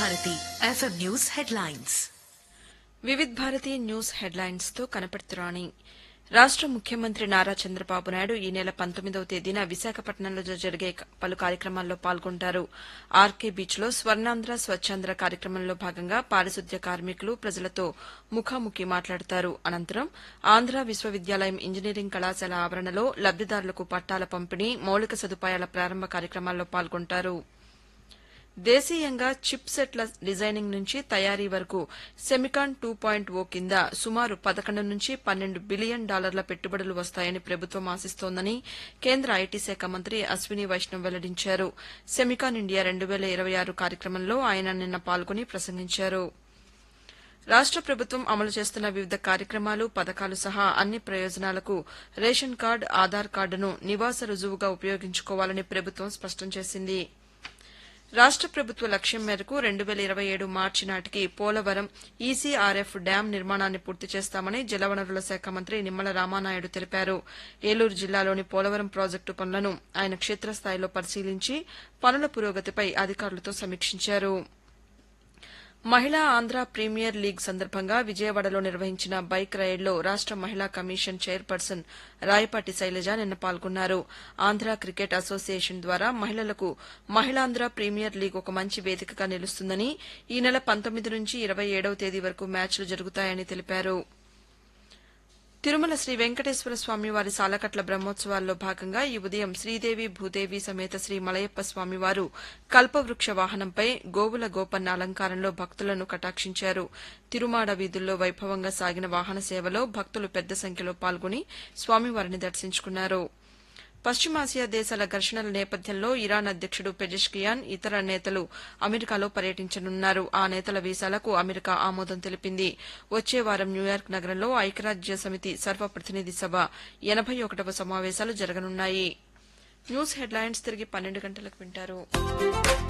Bharati FM news headlines Vividh Bharati news headlines తో కనపడుతురాణి రాష్ట ముఖ్యమంత్రి నారా చంద్రబాబు నాయుడు ఈ నెల పంతొమ్మిదవ తేదీన విశాఖపట్నంలో జరిగే పలు కార్యక్రమాల్లో పాల్గొంటారు ఆర్కే బీచ్లో స్వర్ణాంధ్ర స్వచ్ఛాంధ్ర కార్యక్రమంలో భాగంగా పారిశుద్ధ్య కార్మికులు ప్రజలతో ముఖాముఖి మాట్లాడతారు అనంతరం ఆంధ్ర విశ్వవిద్యాలయం ఇంజనీరింగ్ కళాశాల ఆవరణలో లబ్దిదారులకు పట్టాల పంపిణీ మౌలిక సదుపాయాల ప్రారంభ కార్యక్రమాల్లో పాల్గొంటారు దేశీయంగా చిప్ సెట్ల డిజైనింగ్ నుంచి తయారీ వరకు సెమికాన్ టూ పాయింట్ ఓ కింద సుమారు పదకొండు నుంచి పన్నెండు బిలియన్ డాలర్ల పెట్టుబడులు వస్తాయని ప్రభుత్వం ఆశిస్తోందని కేంద్ర ఐటీ శాఖ మంత్రి అశ్విని వైష్ణవ్ వెల్లడించారు సెమికాన్ ఇండియా రెండు వేల ఇరవై ఆరు కార్యక్రమంలో ఆయన నిన్న పాల్గొని ప్రసంగించారు రాష్ట ప్రభుత్వం అమలు చేస్తున్న వివిధ కార్యక్రమాలు పథకాలు సహా అన్ని ప్రయోజనాలకు రేషన్ కార్డు ఆధార్ కార్డును నివాస రుజువుగా ఉపయోగించుకోవాలని ప్రభుత్వం స్పష్టం చేసింది రాష్ట ప్రభుత్వ లక్ష్యం మేరకు రెండు వేల ఇరవై ఏడు మార్చి నాటికి పోలవరం ఈసీఆర్ఎఫ్ డ్యాం నిర్మాణాన్ని పూర్తి చేస్తామని జలవనరుల శాఖ మంత్రి నిమ్మల రామానాయుడు తెలిపారు ఏలూరు జిల్లాలోని పోలవరం ప్రాజెక్టు పనులను ఆయన క్షేత్రస్థాయిలో పరిశీలించి పనుల పురోగతిపై అధికారులతో సమీక్షించారు మహిళా ఆంధ్ర ప్రీమియర్ లీగ్ సందర్భంగా విజయవాడలో నిర్వహించిన బైక్ రైడ్లో రాష్ట మహిళా కమిషన్ చైర్పర్సన్ రాయపాటి శైలజ నిన్న పాల్గొన్నారు ఆంధ్ర క్రికెట్ అసోసియేషన్ ద్వారా మహిళలకు మహిళాంధ్ర ప్రీమియర్ లీగ్ ఒక మంచి వేదికగా నిలుస్తుందని ఈ నెల పంతొమ్మిది నుంచి ఇరవై ఏడవ తేదీ వరకు మ్యాచ్లు జరుగుతాయని తెలిపారు తిరుమల శ్రీ వెంకటేశ్వర స్వామి వారి సాలకట్ల బ్రహ్మోత్సవాల్లో భాగంగా ఈ ఉదయం శ్రీదేవి భూదేవి సమేత శ్రీ మలయప్ప స్వామివారు కల్పవృక్ష వాహనంపై గోవుల గోపన్న అలంకారంలో భక్తులను కటాక్షించారు తిరుమాడ వీధుల్లో వైభవంగా సాగిన వాహన సేవలో భక్తులు పెద్ద సంఖ్యలో పాల్గొని స్వామివారిని దర్శించుకున్నారు పశ్చిమాసియా దేశాల ఘర్షణల నేపథ్యంలో ఇరాన్ అధ్యక్షుడు పెజెష్కియాన్ ఇతర నేతలు అమెరికాలో పర్యటించనున్నారు ఆ నేతల వీసాలకు అమెరికా ఆమోదం తెలిపింది వచ్చే వారం న్యూయార్క్ నగరంలో ఐక్యరాజ్య సమితి సర్వప్రతినిధి సభ ఎనబై ఒకటవ సమావేశాలు జరగనున్నాయి న్యూస్ హెడ్లైన్స్ తిరిగి పన్నెండు గంటలకు వింటారు